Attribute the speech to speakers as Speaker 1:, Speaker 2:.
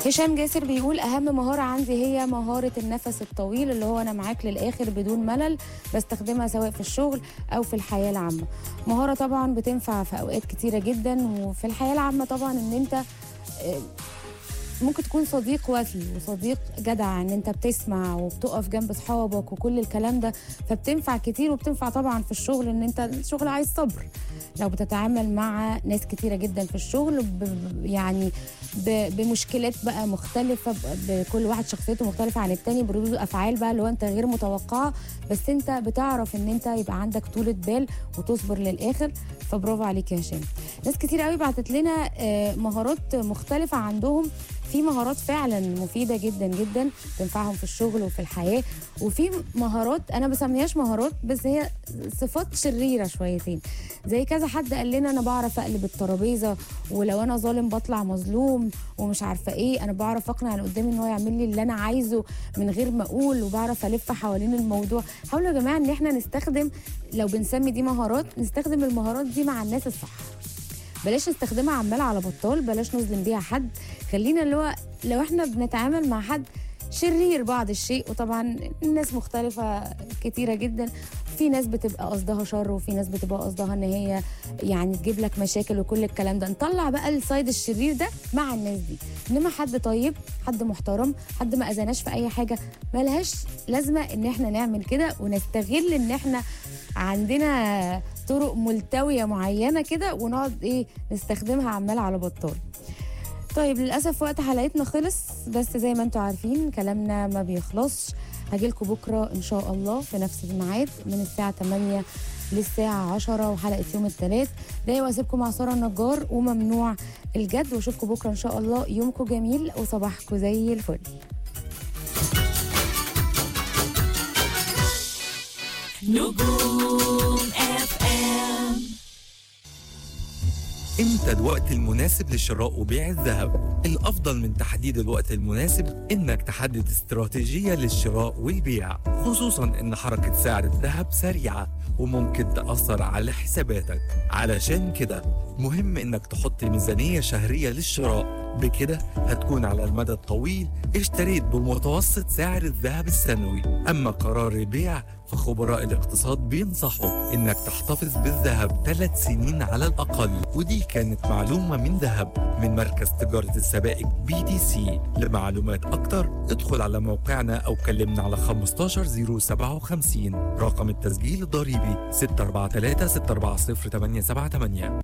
Speaker 1: هشام جاسر بيقول اهم مهاره عندي هي مهاره النفس الطويل اللي هو انا معاك للاخر بدون ملل بستخدمها سواء في الشغل او في الحياه العامه مهاره طبعا بتنفع في اوقات كتيره جدا وفي الحياه العامه طبعا ان انت آه، ممكن تكون صديق وفي وصديق جدع ان انت بتسمع وبتقف جنب اصحابك وكل الكلام ده فبتنفع كتير وبتنفع طبعا في الشغل ان انت الشغل عايز صبر لو بتتعامل مع ناس كتيرة جدا في الشغل ب ب- يعني ب بمشكلات بقى مختلفة ب- بكل واحد شخصيته مختلفة عن التاني بردود أفعال بقى اللي هو أنت غير متوقعة بس أنت بتعرف إن أنت يبقى عندك طولة بال وتصبر للآخر فبرافو عليك يا هشام ناس كتير قوي بعتت لنا آه، مهارات مختلفة عندهم في مهارات فعلا مفيدة جدا جدا تنفعهم في الشغل وفي الحياة وفي مهارات أنا بسميهاش مهارات بس هي صفات شريرة شويتين زي كذا حد قال لنا أنا بعرف أقلب الترابيزة ولو أنا ظالم بطلع مظلوم ومش عارفة إيه أنا بعرف أقنع اللي قدامي إن هو يعمل لي اللي أنا عايزه من غير ما أقول وبعرف ألف حوالين الموضوع حاولوا يا جماعة إن إحنا نستخدم لو بنسمي دي مهارات نستخدم المهارات دي مع الناس الصح بلاش نستخدمها عمال على بطال بلاش نظلم بيها حد خلينا اللي هو لو احنا بنتعامل مع حد شرير بعض الشيء وطبعا الناس مختلفة كتيرة جدا في ناس بتبقى قصدها شر وفي ناس بتبقى قصدها ان هي يعني تجيب لك مشاكل وكل الكلام ده نطلع بقى السايد الشرير ده مع الناس دي انما حد طيب حد محترم حد ما اذاناش في اي حاجة ملهاش لازمة ان احنا نعمل كده ونستغل ان احنا عندنا طرق ملتوية معينة كده ونقعد ايه نستخدمها عمال على بطال طيب للأسف وقت حلقتنا خلص بس زي ما انتم عارفين كلامنا ما بيخلصش هجيلكم بكرة إن شاء الله في نفس الميعاد من الساعة 8 للساعة 10 وحلقة يوم الثلاث ده واسيبكم مع سارة النجار وممنوع الجد واشوفكم بكرة إن شاء الله يومكم جميل وصباحكم زي الفل
Speaker 2: نجوم اف ام
Speaker 3: امتى الوقت المناسب لشراء وبيع الذهب؟ الافضل من تحديد الوقت المناسب انك تحدد استراتيجيه للشراء والبيع، خصوصا ان حركه سعر الذهب سريعه وممكن تاثر على حساباتك، علشان كده مهم انك تحط ميزانيه شهريه للشراء، بكده هتكون على المدى الطويل اشتريت بمتوسط سعر الذهب السنوي، اما قرار البيع فخبراء الاقتصاد بينصحوا انك تحتفظ بالذهب ثلاث سنين على الاقل ودي كانت معلومه من ذهب من مركز تجاره السبائك بي دي سي لمعلومات اكتر ادخل على موقعنا او كلمنا على 15057 رقم التسجيل الضريبي 643 640 878